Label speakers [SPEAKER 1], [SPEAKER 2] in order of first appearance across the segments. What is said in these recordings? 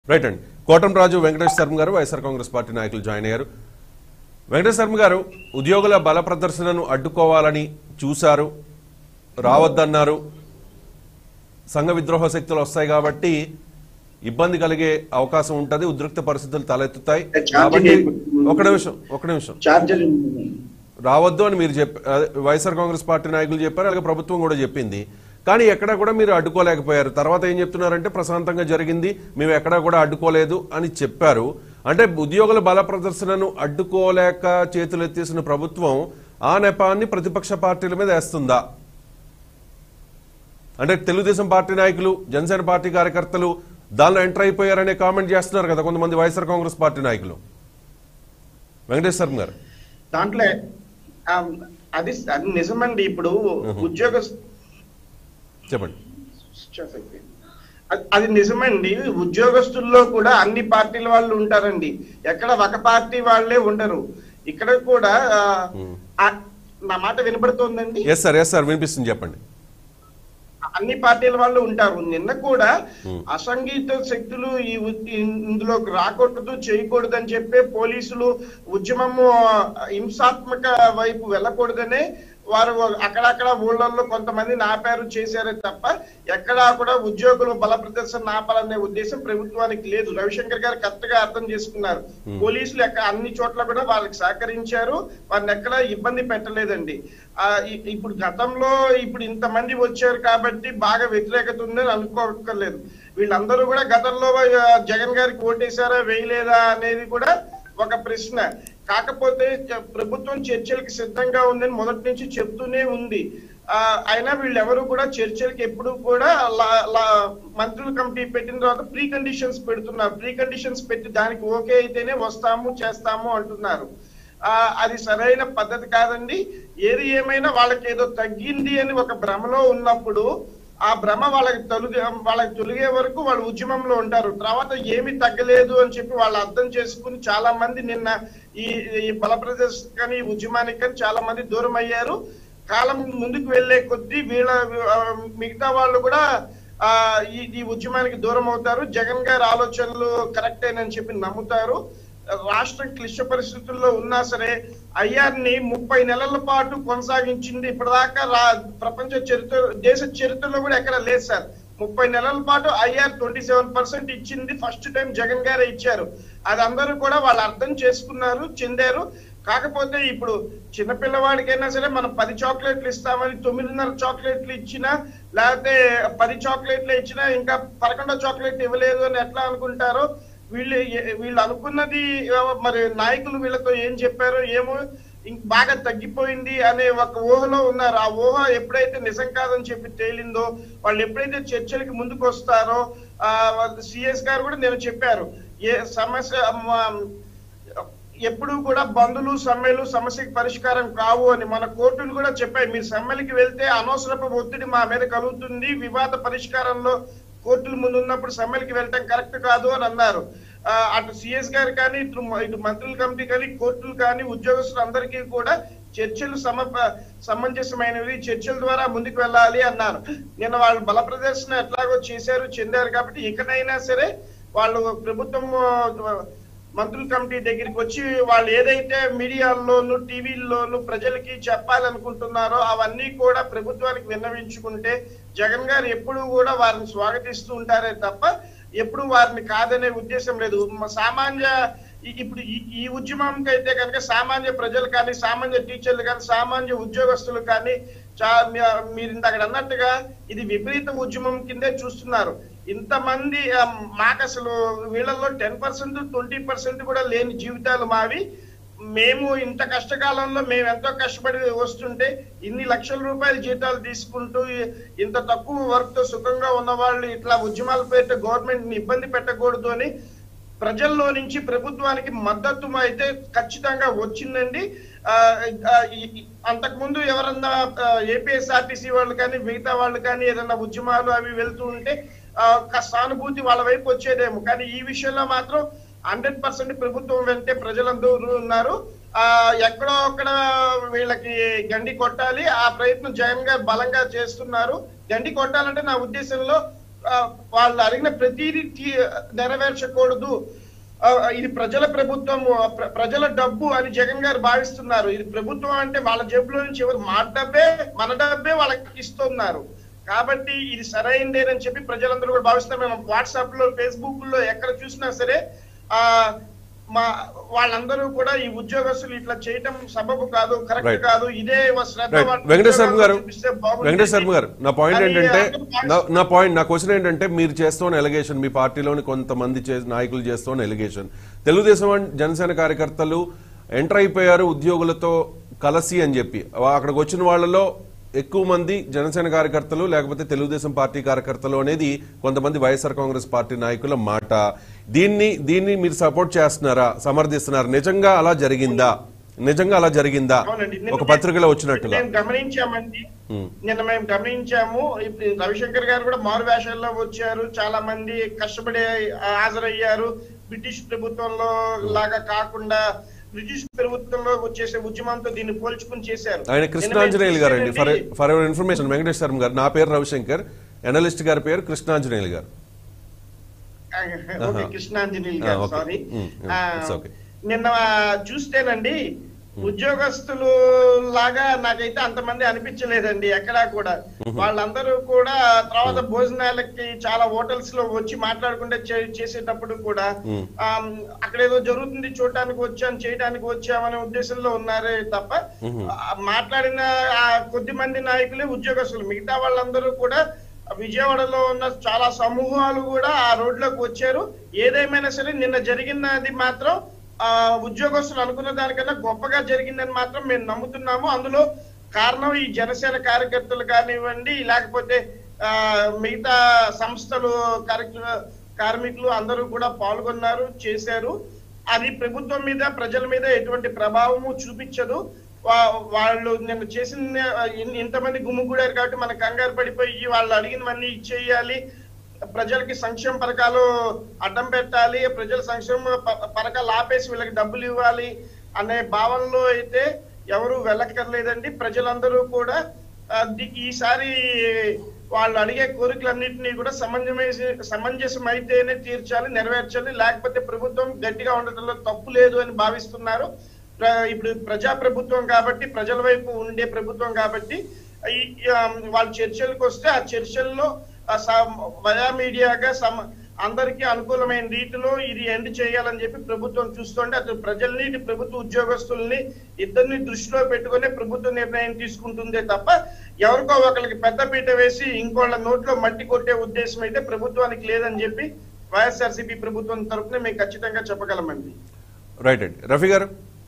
[SPEAKER 1] Right అండి Kotamraju Venkatesh Sharma garu YSR Congress party నాయకులు join అయ్యారు వెంకటేష్ శర్మ గారు ఉద్యోగుల బల ప్రదర్శనను అడ్డుకోవాలని చూశారు రావద్దన్నారు సంఘ విద్రోహ శక్తులు వస్తాయి కాబట్టి ఇబ్బంది కలిగే అవకాశం ఉంటది ఉద్రిక్త పరిస్థితులు తలెత్తుతాయి కాబట్టి ఒక నిమిషం ఒక నిమిషం
[SPEAKER 2] ఛార్జీలు
[SPEAKER 1] రావద్దు అని మీరు చెప్ప అదే వైఎస్ఆర్ కాంగ్రెస్ పార్టీ నాయకులు చెప్పారు అలాగే ప్రభుత్వం కూడా చెప్పింది కానీ ఎక్కడా కూడా మీరు అడ్డుకోలేకపోయారు తర్వాత ఏం చెప్తున్నారంటే ప్రశాంతంగా జరిగింది మేము ఎక్కడా కూడా అడ్డుకోలేదు అని చెప్పారు అంటే ఉద్యోగుల బల ప్రదర్శనను అడ్డుకోలేక చేతులు ఎత్తేసిన ప్రభుత్వం ఆ నెపాన్ని ప్రతిపక్ష పార్టీల మీద వేస్తుందా అంటే తెలుగుదేశం పార్టీ నాయకులు జనసేన పార్టీ కార్యకర్తలు దానిలో ఎంటర్ అయిపోయారనే కామెంట్ చేస్తున్నారు కదా కొంతమంది వైఎస్ఆర్ కాంగ్రెస్ పార్టీ నాయకులు వెంకటేశ్వర శర్మ గారు
[SPEAKER 2] దాంట్లో ఆ, అది అది నిజమండి ఇప్పుడు ఉద్యోగ
[SPEAKER 1] చెప్పండి
[SPEAKER 2] అది- అది నిజమండి ఉద్యోగస్తుల్లో కూడా అన్ని పార్టీల వాళ్ళు ఉంటారండి ఎక్కడ ఒక పార్టీ వాళ్ళే ఉండరు ఇక్కడ కూడా ఆ, ఆ, నా మాట వినపడుతోందండి
[SPEAKER 1] ఎస్ సార్ ఎస్ సార్ వినిపిస్తుంది చెప్పండి
[SPEAKER 2] అన్ని పార్టీల వాళ్ళు ఉంటారు నిన్న కూడా అసంఘిత శక్తులు ఈ ఉ- ఇందులోకి రాకూడదు చేయకూడదు అని చెప్పి పోలీసులు ఉద్యమము హింసాత్మక వైపు వెళ్ళకూడదనే వారు అక్కడక్కడ ఊళ్ళల్లో కొంతమంది ఆపారు చేశారే తప్ప ఎక్కడా కూడా ఉద్యోగులు బల ప్రదర్శన ఆపాలనే ఉద్దేశం ప్రభుత్వానికి లేదు రవిశంకర్ గారు కరెక్ట్ గా అర్థం చేసుకున్నారు పోలీసులు ఎక్క అన్ని చోట్ల కూడా వాళ్ళకి సహకరించారు వారిని ఎక్కడ ఇబ్బంది పెట్టలేదండి ఆ ఇ- ఇప్పుడు గతంలో ఇప్పుడు ఇంతమంది వచ్చారు కాబట్టి బాగా వ్యతిరేకత ఉందని అనుకోక్కర్లేదు వీళ్ళందరూ కూడా గతంలో ఆ, జగన్ గారికి ఓటేశారా వేయలేదా అనేది కూడా ఒక ప్రశ్న కాకపోతే చ- ప్రభుత్వం చర్చలకు సిద్ధంగా ఉందని మొదటి నుంచి చెప్తూనే ఉంది ఆ, అయినా వీళ్ళెవరు కూడా చర్చలకు ఎప్పుడు కూడా లా- లా- మంత్రుల కమిటీ పెట్టిన తర్వాత ప్రీ కండిషన్స్ పెడుతున్నారు ప్రీ కండిషన్స్ పెట్టి దానికి ఓకే అయితేనే వస్తాము చేస్తాము అంటున్నారు ఆ అది సరైన పద్ధతి కాదండి ఏది ఏమైనా వాళ్ళకి ఏదో తగ్గింది అని ఒక భ్రమలో ఉన్నప్పుడు ఆ భ్రమ వాళ్ళకి తొలగే వాళ్ళకి తొలిగే వరకు వాళ్ళు ఉద్యమంలో ఉంటారు తర్వాత ఏమి తగ్గలేదు అని చెప్పి వాళ్ళు అర్థం చేసుకుని చాలా మంది నిన్న ఈ ఈ బల ప్రదర్శనకని ఈ ఉద్యమానికి కానీ చాలా మంది దూరం అయ్యారు కాలం ముందుకు వెళ్లే కొద్దీ వీళ్ళ ఆ, మిగతా వాళ్ళు కూడా ఆ ఈ ఈ ఉద్యమానికి దూరం అవుతారు జగన్ గారి ఆలోచనలు కరెక్ట్ అని చెప్పి నమ్ముతారు రాష్ట్రం క్లిష్ట పరిస్థితుల్లో ఉన్నా సరే ఐఆర్ని ముప్పై నెలల పాటు కొనసాగించింది ఇప్పటిదాకా రా ప్రపంచ చరిత్ర దేశ చరిత్రలో కూడా ఎక్కడ లేదు సార్ ముప్పై నెలల పాటు ఐఆర్ ట్వంటీ సెవెన్ పర్సెంట్ ఇచ్చింది ఫస్ట్ టైం జగన్ గారే ఇచ్చారు అది అందరూ కూడా వాళ్ళు అర్థం చేసుకున్నారు చెందారు కాకపోతే ఇప్పుడు చిన్నపిల్లవాడికైనా సరే మనం పది చాక్లెట్లు ఇస్తామని తొమ్మిదిన్నర చాక్లెట్లు ఇచ్చినా లేకపోతే పది చాక్లెట్లు ఇచ్చినా ఇంకా పదకొండో చాక్లెట్ ఇవ్వలేదు అని ఎట్లా అనుకుంటారో వీళ్ళు ఏ- వీళ్ళు అనుకున్నది ఆ, మరి నాయకులు వీళ్ళతో ఏం చెప్పారో ఏమో ఇంక బాగా తగ్గిపోయింది అనే ఒక ఊహలో ఉన్నారు ఆ ఊహ ఎప్పుడైతే నిజం కాదని చెప్పి తేలిందో వాళ్ళు ఎప్పుడైతే చర్చలకి ముందుకు వస్తారో ఆ సిఎస్ గారు కూడా నేను చెప్పారు ఏ సమస్య మ- ఎప్పుడు కూడా బంధులు సమ్మెలు సమస్యకి పరిష్కారం కావు అని మన కోర్టులు కూడా చెప్పాయి మీరు సమ్మెలకి వెళ్తే అనవసరపు ఒత్తిడి మా మీద కలుగుతుంది వివాద పరిష్కారంలో కోర్టుల ముందు ఉన్నప్పుడు సమ్మెలకి వెళ్ళటం కరెక్ట్ కాదు అని అన్నారు ఆ, అటు సిఎస్ గారు కానీ ఇటు మ- ఇటు మంత్రుల కమిటీ కానీ కోర్టులు కానీ ఉద్యోగస్తులందరికీ కూడా చర్చలు సమ సమంజసమైనవి చర్చల ద్వారా ముందుకు వెళ్ళాలి అన్నారు నిన్న వాళ్ళు బల ప్రదర్శన ఎట్లాగో చేశారు చెందారు కాబట్టి ఇకనైనా సరే వాళ్ళు ప్రభుత్వం ఆ, మంత్రుల కమిటీ దగ్గరికి వచ్చి వాళ్ళు ఏదైతే మీడియాల్లోను టీవీల్లోను ప్రజలకి చెప్పాలనుకుంటున్నారో అవన్నీ కూడా ప్రభుత్వానికి విన్నవించుకుంటే జగన్ గారు ఎప్పుడు కూడా వారిని స్వాగతిస్తూ ఉంటారే తప్ప ఎప్పుడు వారిని కాదనే ఉద్దేశం లేదు మ- సామాన్య ఈ- ఇప్పుడు ఈ- ఈ ఉద్యమంకి అయితే కనుక సామాన్య ప్రజలు కానీ సామాన్య టీచర్లు కానీ సామాన్య ఉద్యోగస్తులు కానీ చా- మీ- మీరు ఇందాక అన్నట్టుగా ఇది విపరీత ఉద్యమం కిందే చూస్తున్నారు ఇంతమంది ఆ, మాకు అసలు వీళ్ళల్లో టెన్ పర్సెంట్ ట్వంటీ పర్సెంట్ కూడా లేని జీవితాలు మావి మేము ఇంత కష్టకాలంలో మేము ఎంతో కష్టపడి వస్తుంటే ఇన్ని లక్షల రూపాయల జీతాలు తీసుకుంటూ ఇ- ఇంత తక్కువ వర్క్ తో సుఖంగా ఉన్న వాళ్ళు ఇట్లా ఉద్యమాల పేరిట గవర్నమెంట్ ని ఇబ్బంది పెట్టకూడదు అని ప్రజల్లో నుంచి ప్రభుత్వానికి మద్దతు అయితే ఖచ్చితంగా వచ్చిందండి ఆ, ఆ, ఈ- ఈ- అంతకుముందు ఎవరన్నా ఏపీఎస్ఆర్టీసీ వాళ్ళు కానీ మిగతా వాళ్ళు కానీ ఏదన్నా ఉద్యమాలు అవి వెళ్తూ ఉంటే ఆ, ఒక సానుభూతి వాళ్ళ వైపు వచ్చేదేమో కానీ ఈ విషయంలో మాత్రం హండ్రెడ్ పర్సెంట్ ప్రభుత్వం వెంటే ప్రజలందరూ ఉన్నారు ఆ ఎక్కడో అక్కడ వీళ్ళకి గండి కొట్టాలి ఆ ప్రయత్నం జగన్ గారు బలంగా చేస్తున్నారు గండి కొట్టాలంటే నా ఉద్దేశంలో ఆ, వాళ్ళు అడిగిన ప్రతిదీ తీ- నెరవేర్చకూడదు ఆ, ఇది ప్రజల ప్రభుత్వం ప్ర- ప్రజల డబ్బు అని జగన్ గారు భావిస్తున్నారు ఇది ప్రభుత్వం అంటే వాళ్ళ జేబులో నుంచి ఎవరు మా డబ్బే మన డబ్బే వాళ్ళకి ఇస్తున్నారు కాబట్టి ఇది సరైందేనని చెప్పి ప్రజలందరూ కూడా భావిస్తున్నారు మేము వాట్సాప్ లో ఫేస్బుక్ లో ఎక్కడ చూసినా సరే ఆ మా వాళ్ళందరూ కూడా ఈ ఉద్యోగస్తులు ఇట్లా చేయటం సబబు కాదు కరెక్ట్
[SPEAKER 1] Right.
[SPEAKER 2] కాదు ఇదే శ్రద్ధ
[SPEAKER 1] రైట్
[SPEAKER 2] వాళ్ళ
[SPEAKER 1] వెంకటేష్ శర్మ గారు
[SPEAKER 2] చూపిస్తే బాగుంటుంది.
[SPEAKER 1] వెంకటేష్ శర్మ గారు నా పాయింట్
[SPEAKER 2] అని
[SPEAKER 1] ఏంటంటే
[SPEAKER 2] అందరూ భావిస్తున్నారు.
[SPEAKER 1] నా- నా పాయింట్ నా క్వశ్చన్ ఏంటంటే మీరు చేస్తున్న ఎలిగేషన్ మీ పార్టీలోని కొంతమంది చే- నాయకులు చేస్తున్న ఎలిగేషన్ తెలుగుదేశం అండ్ జనసేన కార్యకర్తలు ఎంటర్ అయిపోయారు ఉద్యోగులతో కలిసి అని చెప్పి అక్కడికి వచ్చిన వాళ్ళలో ఎక్కువ మంది జనసేన కార్యకర్తలు లేకపోతే తెలుగుదేశం పార్టీ కార్యకర్తలు అనేది కొంతమంది వైఎస్ఆర్ కాంగ్రెస్ పార్టీ నాయకుల మాట దీన్ని దీన్ని మీరు సపోర్ట్ చేస్తున్నారా సమర్థిస్తున్నారా నిజంగా అలా జరిగిందా నిజంగా అలా జరిగిందా
[SPEAKER 2] అవునండి. నిన్న
[SPEAKER 1] ఒక పత్రికలో వచ్చినట్టుగా
[SPEAKER 2] మేము గమనించామండి
[SPEAKER 1] ఉమ్.
[SPEAKER 2] నిన్న మేము గమనించాము ఇప్పుడు రవిశంకర్ గారు కూడా మారు వేషాల్లో వచ్చారు చాలా మంది కష్టపడి హాజరయ్యారు బ్రిటిష్ ప్రభుత్వంలో లాగా కాకుండా బ్రిటిష్ ప్రభుత్వంలో వచ్చేసే ఉద్యమంతో దీన్ని పోల్చుకుని చేశారు
[SPEAKER 1] ఆయన
[SPEAKER 2] నిన్న
[SPEAKER 1] కృష్ణాంజనేయులు
[SPEAKER 2] మేము
[SPEAKER 1] గారు అండి ఫర్
[SPEAKER 2] చూస్తేనండి,
[SPEAKER 1] for your information Venkatesh Sharma garu నా పేరు రవిశంకర్ అనలిస్ట్ గారి పేరు కృష్ణాంజనేయులు గారు
[SPEAKER 2] ఓకే
[SPEAKER 1] ఆహా.
[SPEAKER 2] కృష్ణాంజనేయులు
[SPEAKER 1] ఆ,
[SPEAKER 2] గారు
[SPEAKER 1] ఓకే.
[SPEAKER 2] సారీ
[SPEAKER 1] ఉమ్, ఉమ్,
[SPEAKER 2] ఆ,
[SPEAKER 1] it's okay.
[SPEAKER 2] నిన్న చూస్తేనండి ఉద్యోగస్తులు లాగా నాకైతే అంతమంది అనిపించలేదండి ఎక్కడా కూడా వాళ్ళందరూ కూడా తర్వాత భోజనాలకి చాలా హోటల్స్ లో వచ్చి మాట్లాడుకుంటే చే- చేసేటప్పుడు కూడా
[SPEAKER 1] ఉమ్.
[SPEAKER 2] ఆమ్, అక్కడ ఏదో జరుగుతుంది చూడటానికి వచ్చాం చేయడానికి వచ్చామనే ఉద్దేశంలో ఉన్నారే తప్ప ఆ, మాట్లాడిన ఆ కొద్ది మంది నాయకులే ఉద్యోగస్తులు మిగతా వాళ్ళందరూ కూడా విజయవాడలో ఉన్న చాలా సమూహాలు కూడా ఆ రోడ్లోకి వచ్చారు ఏదేమైనా సరే నిన్న జరిగినది మాత్రం ఆ ఉద్యోగస్తులు అనుకున్న దానికన్నా గొప్పగా జరిగిందని మాత్రం మేము నమ్ముతున్నాము అందులో కారణం ఈ జనసేన కార్యకర్తలు కానివ్వండి లేకపోతే ఆ మిగతా సంస్థలు కార్యక్ర కార్మికులు అందరూ కూడా పాల్గొన్నారు చేశారు అది ప్రభుత్వం మీద ప్రజల మీద ఎటువంటి ప్రభావము చూపించదు వా- వాళ్ళు నిన్న చేసిన ఇన్- ఇంతమంది గుమ్ముగూడారు కాబట్టి మన కంగారు పడిపోయి వాళ్ళు అడిగినవన్నీ ఇచ్చేయాలి ప్రజలకి సంక్షేమ పథకాలు అడ్డం పెట్టాలి ప్రజల సంక్షేమ ప- పథకాలు ఆపేసి వీళ్ళకి డబ్బులు ఇవ్వాలి అనే భావనలో అయితే ఎవరు వెళ్ళక్కర్లేదండి ప్రజలందరూ కూడా ఆ, ది- ఈసారి వాళ్ళు అడిగే కోరికలన్నింటినీ కూడా సమంజస సమంజసం అయితేనే తీర్చాలి నెరవేర్చాలి లేకపోతే ప్రభుత్వం గట్టిగా ఉండటంలో తప్పు లేదు అని భావిస్తున్నారు ప్ర- ఇప్పుడు ప్రజా ప్రభుత్వం కాబట్టి ప్రజల వైపు ఉండే ప్రభుత్వం కాబట్టి ఈ ఆ, వాళ్ళు చర్చలకు వస్తే ఆ చర్చల్లో ఆ స- వయా మీడియాగా సమ అందరికీ అనుకూలమైన రీతిలో ఇది ఎండ్ చేయాలని చెప్పి ప్రభుత్వం చూస్తుంటే అటు ప్రజల్ని ఇటు ప్రభుత్వ ఉద్యోగస్తుల్ని ఇద్దరిని దృష్టిలో పెట్టుకునే ప్రభుత్వ నిర్ణయం తీసుకుంటుందే తప్ప ఎవరికో ఒకరికి పెద్దపీట వేసి ఇంకోళ్ళ నోట్లో మట్టి కొట్టే ఉద్దేశం అయితే ప్రభుత్వానికి లేదని చెప్పి వైఎస్ఆర్సీపీ ప్రభుత్వం తరఫున మేము ఖచ్చితంగా చెప్పగలమండి
[SPEAKER 1] రైట్ అండి రఫీ గారు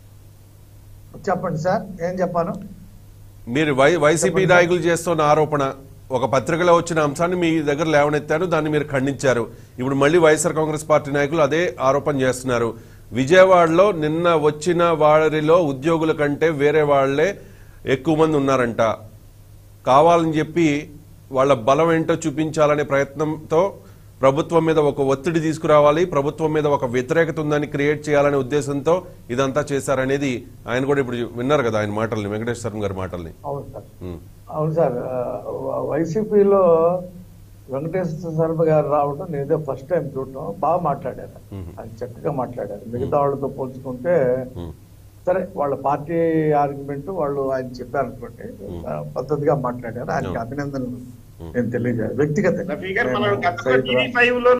[SPEAKER 3] చెప్పండి సార్ ఏం చెప్పాను
[SPEAKER 1] మీరు వై వైసీపీ నాయకులు చేస్తున్న ఆరోపణ ఒక పత్రికలో వచ్చిన అంశాన్ని మీ దగ్గర లేవనెత్తారు దాన్ని మీరు ఖండించారు ఇప్పుడు మళ్ళీ వైఎస్ఆర్ కాంగ్రెస్ పార్టీ నాయకులు అదే ఆరోపణ చేస్తున్నారు విజయవాడలో నిన్న వచ్చిన వారిలో ఉద్యోగుల కంటే వేరే వాళ్లే ఎక్కువ మంది ఉన్నారంట కావాలని చెప్పి వాళ్ళ బలం ఏంటో చూపించాలనే ప్రయత్నంతో ప్రభుత్వం మీద ఒక ఒత్తిడి తీసుకురావాలి ప్రభుత్వం మీద ఒక వ్యతిరేకత ఉందని క్రియేట్ చేయాలనే ఉద్దేశంతో ఇదంతా చేశారనేది ఆయన కూడా ఇప్పుడు విన్నారు కదా ఆయన మాటల్ని వెంకటేశ్వరం గారి మాటల్ని
[SPEAKER 3] అవును సార్
[SPEAKER 1] ఉమ్,
[SPEAKER 3] అవును సార్ ఆ, వైసీపీలో వెంకటేశ్వర శర్మ గారు రావడం నేనే ఫస్ట్ టైం చూడటం బాగా మాట్లాడారు ఆయన చక్కగా మాట్లాడారు మిగతా వాళ్ళతో పోల్చుకుంటే
[SPEAKER 1] ఉమ్,
[SPEAKER 3] సరే వాళ్ళ పార్టీ ఆర్గ్యుమెంట్ వాళ్ళు ఆయన చెప్పారనుకోండి ఆ, పద్ధతిగా మాట్లాడారు ఆయనకి అభినందనలు నేను తెలియజేయాలి వ్యక్తిగత
[SPEAKER 2] రఫీ గారు మనం గతంలో టీవీ ఫైవ్ లో